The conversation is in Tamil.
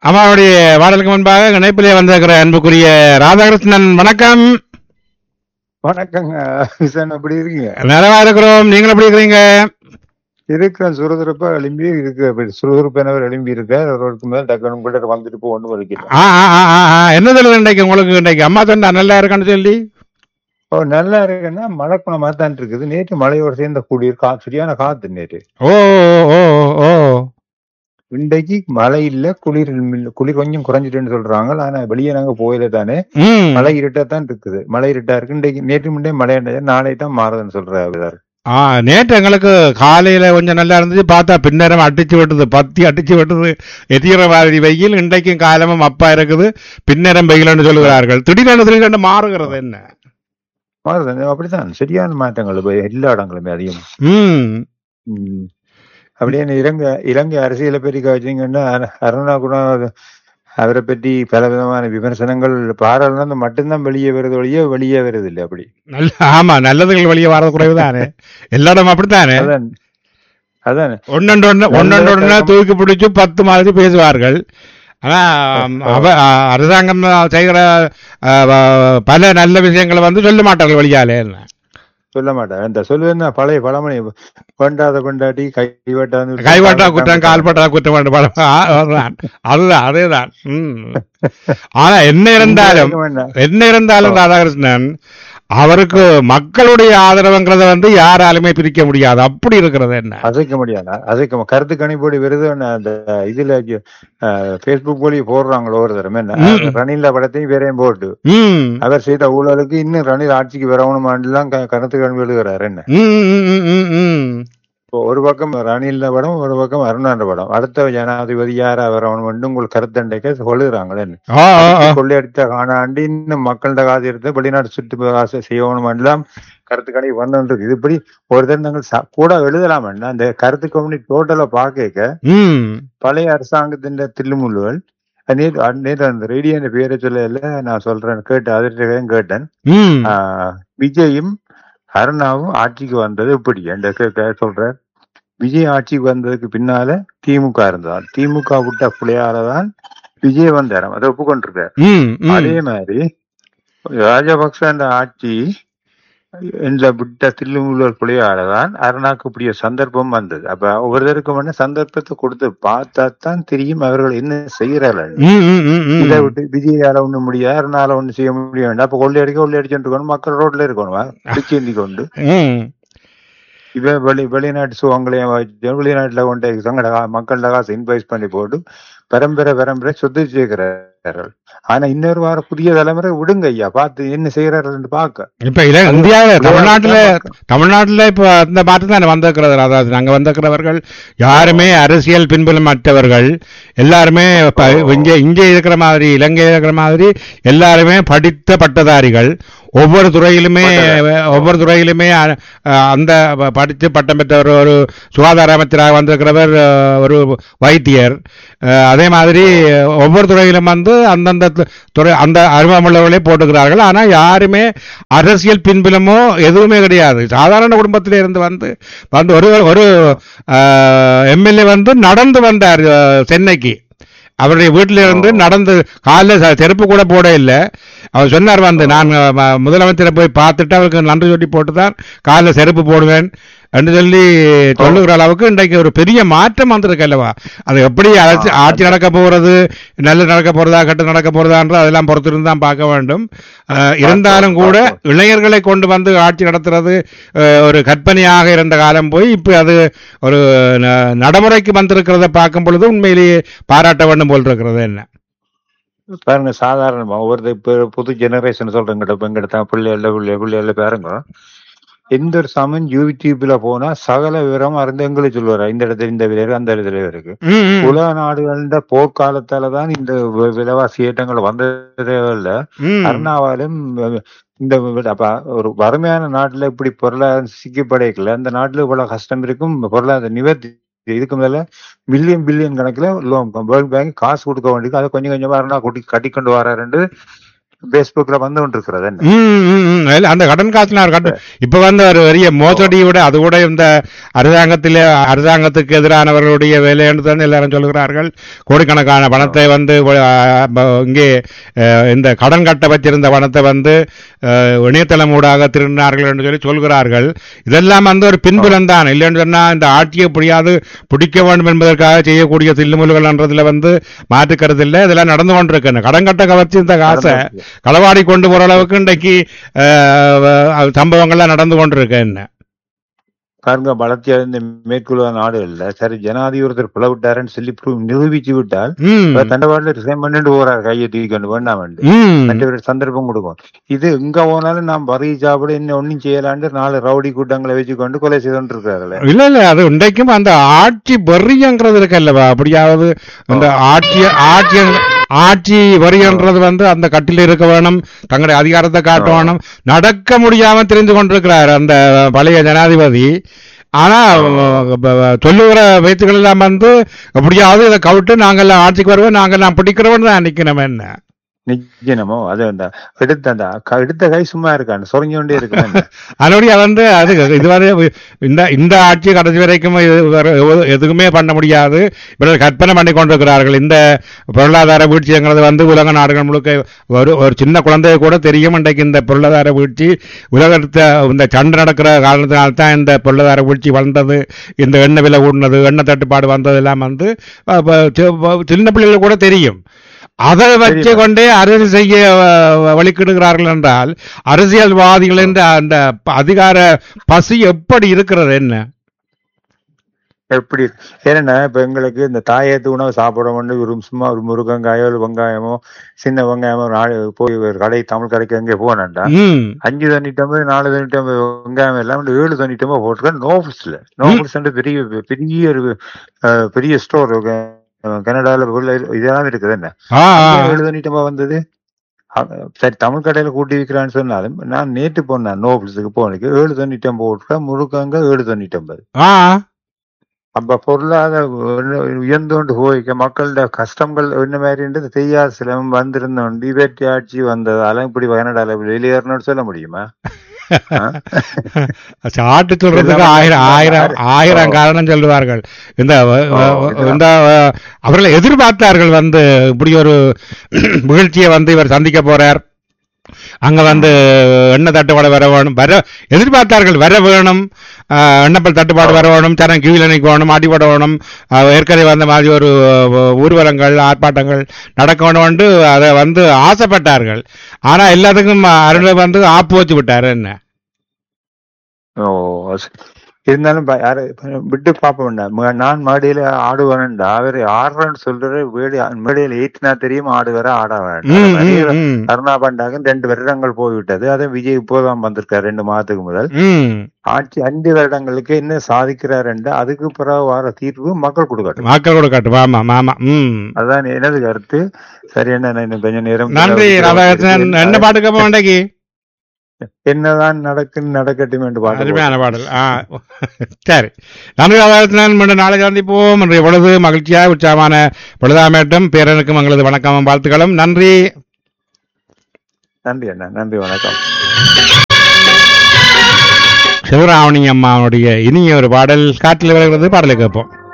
அம்மாவுடைய பாடலுக்கு முன்பாக இணைப்பிலே வந்திருக்கிற அன்புக்குரிய ராதாகிருஷ்ணன் வணக்கம் வணக்கங்க விசன் எப்படி இருக்கீங்க நலவா இருக்கிறோம் நீங்கள் எப்படி இருக்கிறீங்க இருக்கிற சுறுசுறுப்பா எழும்பி இருக்கு சுறுசுறுப்பினவர் எழும்பி இருக்க ஒருவருக்கு மேல டக்குனு கூட வந்துட்டு போ ஒண்ணு வலிக்கல ஆ ஆ ஆ ஆ, ஆ. என்ன சொல்லுது இன்றைக்கு உங்களுக்கு இன்றைக்கு அம்மா சொன்னா நல்லா இருக்கான்னு சொல்லி ஓ நல்லா இருக்குன்னா மழை குணமா தான் இருக்குது நேற்று மழையோட சேர்ந்த கூடிய கா சரியான காத்து நேற்று ஓ ஓ ஓ ஓ இன்றைக்கு மழை இல்ல குளிர் இல்ல. குளிர் கொஞ்சம் குறைஞ்சிட்டுன்னு சொல்றாங்க ஆனா வெளியே நாங்க போயில தானே ம் மழை இருட்டா தான் இருக்குது மழை இருட்டா இருக்கு இன்றைக்கு நேற்று முன்னே மழை இருந்தது நாளை தான் மாறுதுன்னு சொல்றாரு ஆ நேற்று எங்களுக்கு காலையில கொஞ்சம் நல்லா இருந்துச்சு பார்த்தா பின்னரம் அடிச்சு விட்டுது பத்தி அடிச்சு விட்டுது எதிர மாதிரி வெயில் இன்றைக்கும் காலமும் அப்பா இருக்குது பின்னரம் வெயில்னு சொல்லுகிறார்கள் திடீரென்று திடீரென்று மாறுகிறது என்ன மாறுது அப்படித்தான் சரியான மாற்றங்கள் இப்ப எல்லா இடங்களுமே அதிகம் ம் ம். அப்படியே இந்த இலங்கை இலங்கை அரசியலை பற்றி காய்ச்சிங்கன்னா அருணா கூட அவரை பற்றி பல விதமான விமர்சனங்கள் பாராளுமன்றம் மட்டும்தான் வெளியே வருது ஒழிய வெளியே வருது இல்லை அப்படி நல்ல ஆமா நல்லதுகள் வெளியே வர்றது குறைவுதானே எல்லா இடமும் அப்படித்தானே அதான் அதான் ஒன்னொன்று ஒண்ணு ஒன்னொன்று ஒண்ணு தூக்கி பிடிச்சு பத்து மாதிரி பேசுவார்கள் ஆனா அவ அ- அரசாங்கம் செய்கிற அ, வ- பல நல்ல விஷயங்களை வந்து சொல்ல மாட்டார்கள் வெளியாலே சொல்ல மாட்டேன் இந்த சொல்லுவேன் பழைய பழமொழி கொண்டாத கொண்டாடி கைவட்டாத கைவாட்டா குற்றம் கால்பட்டா குற்றம் என்று படம் ஆ, அதுதான் அதுதான் அதேதான் ம். ஆனா என்ன இருந்தாலும் என்ன இருந்தாலும் ராதாகிருஷ்ணன் அவருக்கு மக்களுடைய ஆதரவுங்கிறத வந்து யாராலுமே பிரிக்க முடியாது அப்படி இருக்கிறது என்ன அசைக்க முடியாது அசைக்க மு- கருத்து கணிப்போடு விருது அந்த இதுல பேஸ்புக் போலி போடுறாங்களோ ஒரு தடவை என்ன ம். ரணில படத்தையும் வேறையும் போட்டு ம் அவர் செய்த ஊழலுக்கு இன்னும் ரணில் ஆட்சிக்கு வரணுமான்லாம் க- கருத்து கணிப்பு எழுதுகிறாரு என்ன ம், ம், ம், ம், ம். இப்போ ஒரு பக்கம் ரணில் படம் ஒரு பக்கம் அருணாண்ட படம் அடுத்த ஜனாதிபதி யாரா வரணும் உங்களுக்கு கருத்தண்டைக்க சொல்லுறாங்களே ஆ, ஆ, ஆ. கொள்ளையடித்த காணாண்டி இன்னும் மக்கள்கிட்ட காசு எடுத்து வெளிநாட்டு சுற்று காசு செய்யணும் எல்லாம் கருத்து கணிப்பு வந்துருக்கு இது இப்படி ஒரு தருணங்கள் ச- கூட எழுதலாம் அந்த கருத்து கம்யூனிட்டி டோட்டலா பாக்க ம் பழைய அரசாங்கத்தின் தில்லுமுள்ளுகள் நேற்று அ- நேற்று அந்த ரேடியோ பேரை சொல்லல நான் சொல்றேன் கேட்டு அதிர்ச்சியும் கேட்டேன் ம் ஆஹ் விஜயும் அருணாவும் ஆட்சிக்கு வந்தது இப்படி அந்த கே- கே- சொல்றேன் விஜய் ஆட்சிக்கு வந்ததுக்கு பின்னால திமுக இருந்ததான் திமுக விட்ட புள்ளையாலதான் விஜய் வந்தாராம் அதை ஒப்புக்கொண்டிருக்காரு ம் ம். அதே மாதிரி ராஜபக்ச அந்த ஆட்சி இந்த விட்ட தில்லுமுள்ளல் புள்ளையாலதான் அருணாக்கு இப்படிய சந்தர்ப்பம் வந்தது அப்ப ஒவ்வொருத்தருக்கும் வந்து சந்தர்ப்பத்தை கொடுத்து பார்த்தா தான் தெரியும் அவர்கள் என்ன செய்யறார்கள் ம், ம், ம், ம். இதை விட்டு விஜயால ஒண்ணும் முடியாது அருணால ஒண்ணும் செய்ய முடிய வேண்டாம் அப்ப கொள்ளையடிக்க கொள்ளையடிச்சுட்டு இருக்கணும் மக்கள் ரோட்ல இருக்கணும் பிச்சேந்தி கொண்டு ம். இவன் வெளி வெளிநாட்டு சுகங்களையும் வச்சு வெளிநாட்டுல கொண்டு தங்கட கா- மக்கள்கிட்ட காசு இன்வைஸ் பண்ணி போட்டு பரம்பரை பரம்பரை சொத்து சேர்க்கிறார்கள் ஆனா இன்னொரு வாரம் புதிய தலைமுறை விடுங்க ஐயா பார்த்து என்ன செய்யறார்கள் பார்க்க இப்ப இல்ல இந்தியாவில தமிழ்நாட்டுல தமிழ்நாட்டுல இப்ப அந்த மாற்றம் தானே வந்திருக்கிறது அதாவது அங்க வந்திருக்கிறவர்கள் யாருமே அரசியல் பின்புலம் அற்றவர்கள் எல்லாருமே ப- இங்கே இங்கே இருக்கிற மாதிரி இலங்கையில் இருக்கிற மாதிரி எல்லாருமே படித்த பட்டதாரிகள் ஒவ்வொரு துறையிலுமே ஒவ்வொரு துறையிலுமே அ- அந்த ப- படித்து பட்டம் பெற்ற ஒரு ஒரு சுகாதார அமைச்சராக வந்திருக்கிறவர் அஹ், ஒரு வைத்தியர் அஹ், அதே மாதிரி ஒவ்வொரு துறையிலும் வந்து அந்தந்த து- துறை அந்த அனுபவமுள்ளவர்களே போட்டுக்கிறார்கள் ஆனா யாருமே அரசியல் பின்புலமோ எதுவுமே கிடையாது சாதாரண குடும்பத்திலே இருந்து வந்து வந்து ஒரு ஒரு எம்எல்ஏ வந்து நடந்து வந்தார் அஹ், சென்னைக்கு அவருடைய வீட்டில இருந்து நடந்து காலில் ச- செருப்பு கூட போட இல்லை அவர் சொன்னார் வந்து நான் அஹ், ம- முதலமைச்சரை போய் பார்த்துட்டு அவருக்கு நன்றி சொல்லி போட்டு தான் காலில் செருப்பு போடுவேன் என்று சொல்லி சொல்லுகிற அளவுக்கு இன்றைக்கு ஒரு பெரிய மாற்றம் வந்திருக்கு அல்லவா அது எப்படி அரசு ஆட்சி நடக்க போறது நல்லது நடக்க போறதா கெட்டு நடக்க போறதான்ற அதெல்லாம் பொறுத்திருந்து தான் பார்க்க வேண்டும் அஹ், இருந்தாலும் கூட இளைஞர்களை கொண்டு வந்து ஆட்சி நடத்துறது அஹ், ஒரு கற்பனையாக இருந்த காலம் போய் இப்ப அது ஒரு ந- நடைமுறைக்கு வந்திருக்கிறத பார்க்கும் பொழுது உண்மையிலேயே பாராட்ட வேண்டும் போல் இருக்கிறது என்ன பாருங்க சாதாரணமா ஒவ்வொரு இப்ப புது ஜெனரேஷன் சொல்றேங்க இப்ப எங்கிட்ட பிள்ளைகள பிள்ளை பிள்ளைகள பாருங்க எந்த ஒரு சமன் யூடியூப்ல போனா சகல விவரம் அறிந்து எங்களுக்கு சொல்லுவாரு இந்த இடத்துல இந்த விலை இருக்கு, அந்த இடத்துல இருக்கு ம், ம், உலக நாடுகள போர்க்காலத்தாலதான் இந்த வி- விலைவாசி ஏற்றங்கள் வந்ததே இல்ல ம். அருணாவாலும் இந்த அப்ப ஒரு வறுமையான நாட்டுல இப்படி பொருளாதாரம் சிக்கப்படைக்கல அந்த நாட்டுல இவ்வளவு கஷ்டம் இருக்கும் பொருளாதார நிவர்த்தி இதுக்கு மேல பில்லியன் பில்லியன் கணக்குல லோன் வேர்ல்ட் பேங்க் காசு கொடுக்க வேண்டியது அதை கொஞ்சம் கொஞ்சமா அருணா கூட்டி கட்டி கொண்டு வராருன்னு பேஸ்புக்ல வந்து கொண்டிருக்கிறது என்ன ம், ம், ம். இல்ல, அந்த கடன் காசுனார் கட்டு இப்ப வந்து ஒரு பெரிய மோசடி விட அது கூட இந்த அரசாங்கத்திலே அரசாங்கத்துக்கு எதிரானவர்களுடைய வேலைன்னு தான் எல்லாரும் சொல்கிறார்கள் கோடிக்கணக்கான பணத்தை வந்து அஹ், ப- இங்கே அஹ், இந்த கடன் கட்ட வச்சிருந்த பணத்தை வந்து அஹ், இணையதளம் ஊடாக திருடினார்கள் என்று சொல்லி சொல்கிறார்கள் இதெல்லாம் வந்து ஒரு பின்புலம் தான் இல்லைன்னு சொன்னா இந்த ஆட்சியை எப்படியாவது பிடிக்க வேண்டும் என்பதற்காக செய்யக்கூடிய தில்லுமுல்கள்ன்றதுல வந்து மாற்றுக்கிறது இல்லை இதெல்லாம் நடந்து கொண்டிருக்கு கடன் கட்ட கவர்ச்சி இந்த காசை களவாடி கொண்டு போற அளவுக்கு இன்றைக்கு அஹ், சம்பவங்கள்லாம் நடந்து கொண்டிருக்கு என்ன பாருங்க பலத்தியா இந்த மேற்குள்ள நாடுகள்ல சரி ஜனாதிபதி ஒருத்தர் பிளவிட்டாருன்னு சொல்லி prove- நிரூபிச்சு விட்டால் ம், தண்டவாளல ரிசைன் பண்ணிட்டு போறாரு கையை தூக்கிட்டு வேண்டாம் வேண்டு ம். மற்றவர்கள் சந்தர்ப்பம் கொடுக்கும் இது எங்க போனாலும் நாம் வரி சாப்பிட இன்னும் ஒன்னும் செய்யலாண்டு நாலு ரவுடி கூட்டங்களை வச்சுக்கொண்டு கொலை செய்து கொண்டு இருக்காரு இல்ல இல்ல அது இன்றைக்கும் அந்த ஆட்சி வெறியங்கிறது இருக்கல்லவா அப்படியாவது அந்த ஆட்சி ஆட்சி ஆட்சி வரியன்றது வந்து அந்த கட்டில் இருக்க வேணும் தங்களுடைய அதிகாரத்தை காட்ட வேணும் நடக்க முடியாம தெரிந்து கொண்டிருக்கிறார் அந்த பழைய ஜனாதிபதி ஆனா ப- ப- சொல்லுகிற பேச்சுக்கள் எல்லாம் வந்து எப்படியாவது இதை கவிட்டு நாங்கெல்லாம் ஆட்சிக்கு வருவோம் நாங்கெல்லாம் பிடிக்கிறோம்னு தான் நிக்கணும் என்ன நிஜனமோ அது அந்த எடுத்த அந்த க- எடுத்த கை சும்மா இருக்கான்னு சொரங்கி கொண்டே இருக்கு அதனுடைய வந்து அது இதுவரை இந்த இந்த ஆட்சி கடைசி வரைக்கும் இது வேற எது- எதுவுமே பண்ண முடியாது இவர்கள் கற்பனை பண்ணி கொண்டிருக்கிறார்கள் இந்த பொருளாதார வீழ்ச்சிங்கிறது வந்து உலக நாடுகள் முழுக்க ஒரு ஒரு சின்ன குழந்தைய கூட தெரியும் இன்றைக்கு இந்த பொருளாதார வீழ்ச்சி உலகத்தை இந்த சண்டை நடக்கிற காரணத்தினால்தான் இந்த பொருளாதார வீழ்ச்சி வந்தது இந்த எண்ணெய் விலை கூடினது எண்ணெய் தட்டுப்பாடு வந்ததெல்லாம் வந்து அஹ், ப- சி- ப- சின்ன பிள்ளைகள் கூட தெரியும் அதை வச்சு தெரியும். கொண்டே அரசு செய்ய அஹ், வழிக்கிடுகிறார்கள் என்றால் அரசியல்வாதிகள் என்ற அந்த ப- அதிகார பசி எப்படி இருக்கிறது என்ன எப்படி ஏன்னா இப்ப எங்களுக்கு இந்த தாயத்து உணவு சாப்பிட வேண்டும் ஒரு சும்மா ஒரு முருங்கங்காயோ ஒரு வெங்காயமோ சின்ன வெங்காயமோ ஒரு நாலு போய் ஒரு கடை தமிழ் கடைக்கு எங்கே போனேன்டா ம் அஞ்சு தொண்ணூற்றம்பது நாலு தொண்ணூற்றம்பது வெங்காயம் எல்லாம் வந்து ஏழு தொண்ணூற்றம்பது போட்டிருக்கேன் நோஃபுஸ்ல நோஃபுஸ் பெரிய பெரிய ஒரு அஹ், பெரிய ஸ்டோர் கனடால உள்ள இதெல்லாம் இருக்குது என்ன ஆ ஆ. ஏழு தொண்ணூற்றம்பது வந்தது அ- சரி தமிழ் கடையில கூட்டி விற்கிறான்னு சொன்னாலும் நான் நேற்று போனேன் நோஃபுஸுக்கு போனதுக்கு ஏழு தொண்ணூற்றம்பது போட்டிருக்கேன் முருக்கங்க ஏழு தொண்ணூற்றம்பது ஆ அப்ப பொருளாதார உயர்ந்து கொண்டு போய்க்க மக்களோட கஷ்டங்கள் என்ன மாதிரின்றது தெரியாத சிலம் வந்திருந்தோண்டு இவற்றை ஆட்சி வந்ததால இப்படி வயநாடால வெளியேறணும்னு சொல்ல முடியுமா ஆ? சாட்டு சொல்றதுக்கு இதெல்லாம் ஆயிரம் வந்து ஆயிரம் யாரு- ஆயிரம் ஓ. காரணம் சொல்லுவார்கள் இந்த வ- ஓ, வ- இதெல்லாம். இந்த அஹ், அவர்கள் எதிர்பார்த்தார்கள் வந்து இப்படி ஒரு வீழ்ச்சியை வந்து இவர் சந்திக்க போறார் அங்க வந்து எண்ணெய் தட்டுப்பாடு வர வேணும் வர எதிர்பார்த்தார்கள் வர வேணும் ஆஹ், எண்ணெய் தட்டுப்பாடு வர வேணும் சரம் கியூவில் நிற்கணும் அடிபட வேணும் ஆஹ், ஏற்கனவே வந்த மாதிரி ஒரு அஹ், ஊர்வலங்கள் ஆர்ப்பாட்டங்கள் நடக்க வேணும்னு அதை வந்து ஆசைப்பட்டார்கள் ஆனா எல்லாத்துக்கும் அருள் வந்து ஆப்பு வச்சு விட்டாரு என்ன ஓ சரி. இருந்தாலும் ப- யாரு இப்ப விட்டு பாப்போம்டா ம- நான் மேடையில ஆடுவேன்டா அவரு ஆடுறேன்னு சொல்ற வேடி மேடையில ஏற்றினா தெரியும் ஆடுவார ஆட ம், வேண்டாம் ம், ம். கருணா பண்டாகன் ரெண்டு வருடங்கள் போய்விட்டது அதை விஜய் இப்போதான் வந்திருக்காரு ரெண்டு மாதத்துக்கு முதல் ம். ஆட்சி அஞ்சு வருடங்களுக்கு என்ன சாதிக்கிறார் அதுக்கு பிறகு வர தீர்வு மக்கள் கொடுக்கட்டும் மக்கள் கொடுக்கட்டும் ஆமா ஆமா ம் அதான் எனது கருத்து சரி என்ன நான் இன்னும் கொஞ்ச நேரம் நன்றி ராதாகிருஷ்ணன் என்ன பாட்டு கேட்போம் வேண்டைக்கு என்னதான் நடக்குன்னு நடக்கட்டும் என்று பாட்டு அருமையான பாடல் ஆ சரி நன்றி ராதாகிருஷ்ணன் மீண்டும் நாளை சந்திப்போம் இன்றைய பொழுது மகிழ்ச்சியாக உற்சாகமான பொழுதாமேட்டும் பேரனுக்கும் எங்களது வணக்கமும் வாழ்த்துக்களும் நன்றி நன்றி அண்ணா நன்றி வணக்கம் சிவராமணி அம்மாவுடைய இனிய ஒரு பாடல் காற்றில் வருகிறது பாடலை கேட்போம்